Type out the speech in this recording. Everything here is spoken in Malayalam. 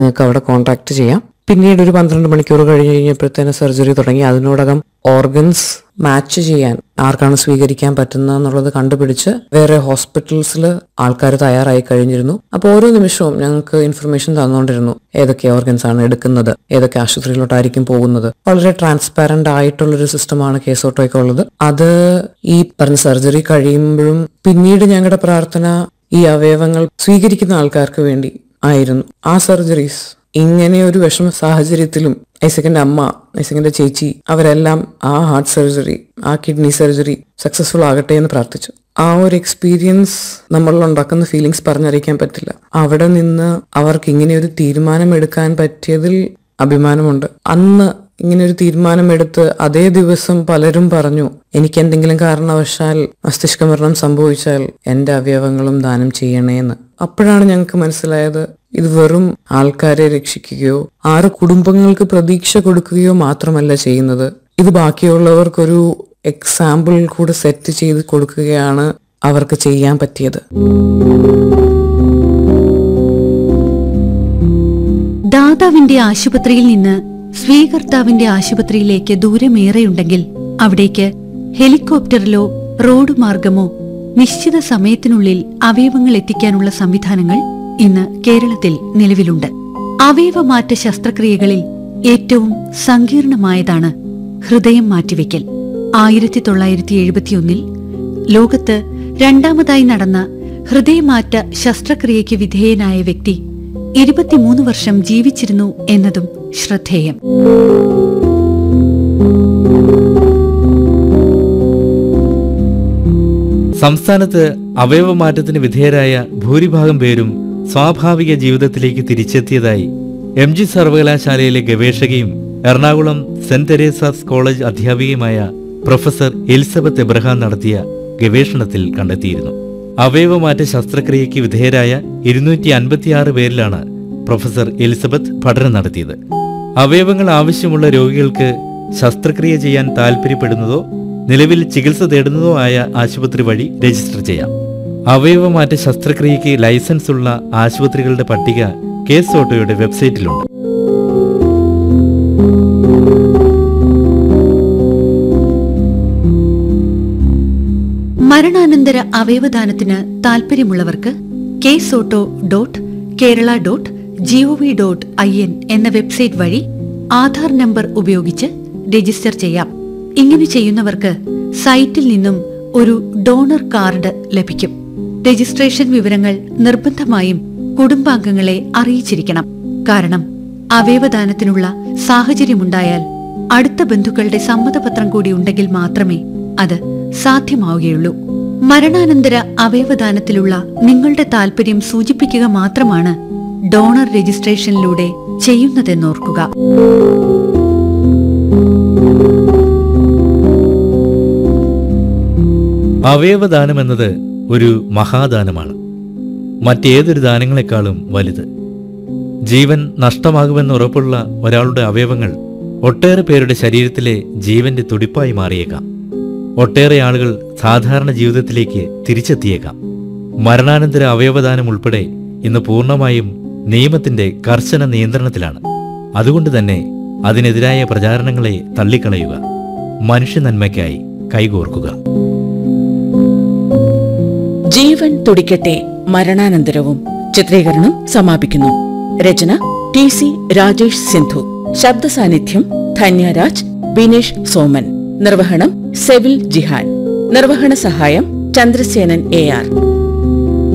നിങ്ങൾക്ക് അവിടെ കോൺടാക്ട് ചെയ്യാം പിന്നീട് ഒരു പന്ത്രണ്ട് മണിക്കൂർ കഴിഞ്ഞ് കഴിഞ്ഞപ്പോഴത്തേന് സർജറി തുടങ്ങി അതിനോടകം ഓർഗൻസ് മാച്ച് ചെയ്യാൻ ആർക്കാണ് സ്വീകരിക്കാൻ പറ്റുന്നത് എന്നുള്ളത് കണ്ടുപിടിച്ച് വേറെ ഹോസ്പിറ്റൽസിൽ ആൾക്കാർ തയ്യാറായി കഴിഞ്ഞിരുന്നു അപ്പോൾ ഓരോ നിമിഷവും ഞങ്ങൾക്ക് ഇൻഫർമേഷൻ തന്നുകൊണ്ടിരുന്നു ഏതൊക്കെ ഓർഗൻസ് ആണ് എടുക്കുന്നത് ഏതൊക്കെ ആശുപത്രിയിലോട്ടായിരിക്കും പോകുന്നത് വളരെ ട്രാൻസ്പാരന്റ് ആയിട്ടുള്ളൊരു സിസ്റ്റമാണ് കേസോട്ടോയ്ക്ക് ഉള്ളത് അത് ഈ പറഞ്ഞ സർജറി കഴിയുമ്പോഴും പിന്നീട് ഞങ്ങളുടെ പ്രാർത്ഥന ഈ അവയവങ്ങൾ സ്വീകരിക്കുന്ന ആൾക്കാർക്ക് വേണ്ടി ആയിരുന്നു ആ സർജറീസ് ഇങ്ങനെ ഒരു വിഷമ സാഹചര്യത്തിലും ഐസക്കിന്റെ അമ്മ ഐസക്കിന്റെ ചേച്ചി അവരെല്ലാം ആ ഹാർട്ട് സർജറി ആ കിഡ്നി സർജറി സക്സസ്ഫുൾ ആകട്ടെ എന്ന് പ്രാർത്ഥിച്ചു ആ ഒരു എക്സ്പീരിയൻസ് നമ്മളിൽ ഉണ്ടാക്കുന്ന ഫീലിങ്സ് പറഞ്ഞറിയിക്കാൻ പറ്റില്ല അവിടെ നിന്ന് അവർക്ക് ഇങ്ങനെ ഒരു തീരുമാനം എടുക്കാൻ പറ്റിയതിൽ അഭിമാനമുണ്ട് അന്ന് ഇങ്ങനെ ഒരു തീരുമാനമെടുത്ത് അതേ ദിവസം പലരും പറഞ്ഞു എനിക്ക് എന്തെങ്കിലും കാരണവശാൽ മസ്തിഷ്ക മരണം സംഭവിച്ചാൽ എന്റെ അവയവങ്ങളും ദാനം ചെയ്യണേന്ന് അപ്പോഴാണ് ഞങ്ങൾക്ക് മനസ്സിലായത് ഇത് വെറും ആൾക്കാരെ രക്ഷിക്കുകയോ ആറ് കുടുംബങ്ങൾക്ക് പ്രതീക്ഷ കൊടുക്കുകയോ മാത്രമല്ല ചെയ്യുന്നത് ഇത് ബാക്കിയുള്ളവർക്കൊരു എക്സാമ്പിൾ കൂടെ സെറ്റ് ചെയ്ത് കൊടുക്കുകയാണ് അവർക്ക് ചെയ്യാൻ പറ്റിയത് ദാതാവിന്റെ ആശുപത്രിയിൽ നിന്ന് സ്വീകർത്താവിന്റെ ആശുപത്രിയിലേക്ക് ദൂരമേറെയുണ്ടെങ്കിൽ അവിടേക്ക് ഹെലികോപ്റ്ററിലോ റോഡ് മാർഗമോ നിശ്ചിത സമയത്തിനുള്ളിൽ അവയവങ്ങൾ എത്തിക്കാനുള്ള സംവിധാനങ്ങൾ ഇന്ന് കേരളത്തിൽ നിലവിലുണ്ട് അവയവമാറ്റ ശസ്ത്രക്രിയകളിൽ ഏറ്റവും സങ്കീർണമായതാണ് ഹൃദയം മാറ്റിവെക്കൽ ആയിരത്തി തൊള്ളായിരത്തി എഴുപത്തിയൊന്നിൽ ലോകത്ത് രണ്ടാമതായി നടന്ന ഹൃദയമാറ്റ ശസ്ത്രക്രിയയ്ക്ക് വിധേയനായ വ്യക്തി ഇരുപത്തിമൂന്ന് വർഷം ജീവിച്ചിരുന്നു എന്നതും ശ്രദ്ധേയം സംസ്ഥാനത്ത് അവയവമാറ്റത്തിന് വിധേയരായ ഭൂരിഭാഗം പേരും സ്വാഭാവിക ജീവിതത്തിലേക്ക് തിരിച്ചെത്തിയതായി എം ജി സർവകലാശാലയിലെ ഗവേഷകയും എറണാകുളം സെന്റ് തെരേസാസ് കോളേജ് അധ്യാപികയുമായ പ്രൊഫസർ എലിസബത്ത് എബ്രഹാം നടത്തിയ ഗവേഷണത്തിൽ കണ്ടെത്തിയിരുന്നു അവയവമാറ്റ ശസ്ത്രക്രിയയ്ക്ക് വിധേയരായ ഇരുന്നൂറ്റി അൻപത്തിയാറ് പേരിലാണ് പ്രൊഫസർ എലിസബത്ത് പഠനം നടത്തിയത് അവയവങ്ങൾ ആവശ്യമുള്ള രോഗികൾക്ക് ശസ്ത്രക്രിയ ചെയ്യാൻ താൽപ്പര്യപ്പെടുന്നതോ നിലവിൽ ചികിത്സ തേടുന്നതോ ആയ ആശുപത്രി വഴി രജിസ്റ്റർ ചെയ്യാം അവയവമാറ്റ ശസ്ത്രക്രിയയ്ക്ക് ലൈസൻസ് ഉള്ള ആശുപത്രികളുടെ പട്ടിക കേസ് ഓട്ടോയുടെ വെബ്സൈറ്റിലുണ്ട് മരണാനന്തര അവയവദാനത്തിന് താൽപ്പര്യമുള്ളവർക്ക് KSOTTO dot Kerala dot G O V dot I N എന്ന വെബ്സൈറ്റ് വഴി ആധാർ നമ്പർ ഉപയോഗിച്ച് രജിസ്റ്റർ ചെയ്യാം ഇങ്ങനെ ചെയ്യുന്നവർക്ക് സൈറ്റിൽ നിന്നും ഒരു ഡോണർ കാർഡ് ലഭിക്കും രജിസ്ട്രേഷൻ വിവരങ്ങൾ നിർബന്ധമായും കുടുംബാംഗങ്ങളെ അറിയിച്ചിരിക്കണം കാരണം അവയവദാനത്തിനുള്ള സാഹചര്യമുണ്ടായാൽ അടുത്ത ബന്ധുക്കളുടെ സമ്മതപത്രം കൂടി ഉണ്ടെങ്കിൽ മാത്രമേ അത് സാധ്യമാവുകയുള്ളൂ മരണാനന്തര അവയവദാനത്തിലുള്ള നിങ്ങളുടെ താൽപര്യം സൂചിപ്പിക്കുക മാത്രമാണ് ഡോണർ രജിസ്ട്രേഷനിലൂടെ ചെയ്യുന്നതെന്നോർക്കുക അവയവദാനം എന്നത് ഒരു മഹാദാനമാണ് മറ്റേതൊരു ദാനങ്ങളെക്കാളും വലുത് ജീവൻ നഷ്ടമാകുമെന്ന് ഉറപ്പുള്ള ഒരാളുടെ അവയവങ്ങൾ ഒട്ടേറെ പേരുടെ ശരീരത്തിലെ ജീവന്റെ തുടിപ്പായി മാറിയേക്കാം ഒട്ടേറെ ആളുകൾ സാധാരണ ജീവിതത്തിലേക്ക് തിരിച്ചെത്തിയേക്കാം മരണാനന്തര അവയവദാനം ഉൾപ്പെടെ ഇന്ന് പൂർണ്ണമായും നിയമത്തിന്റെ കർശന നിയന്ത്രണത്തിലാണ് അതുകൊണ്ട് തന്നെ അതിനെതിരായ പ്രചാരണങ്ങളെ തള്ളിക്കളയുക മനുഷ്യ നന്മയ്ക്കായി കൈകോർക്കുക ജീവൻ തുടിക്കട്ടെ മരണാനന്തരവും ചിത്രീകരണം സമാപിക്കുന്നു രചന ടി സി രാജേഷ് സിന്ധു ശബ്ദ സാന്നിധ്യം ധന്യരാജ് ബിനേഷ് സോമൻ നിർവഹണം സെവിൽ ജിഹാൻ നിർവഹണ സഹായം ചന്ദ്രസേനൻ എ ആർ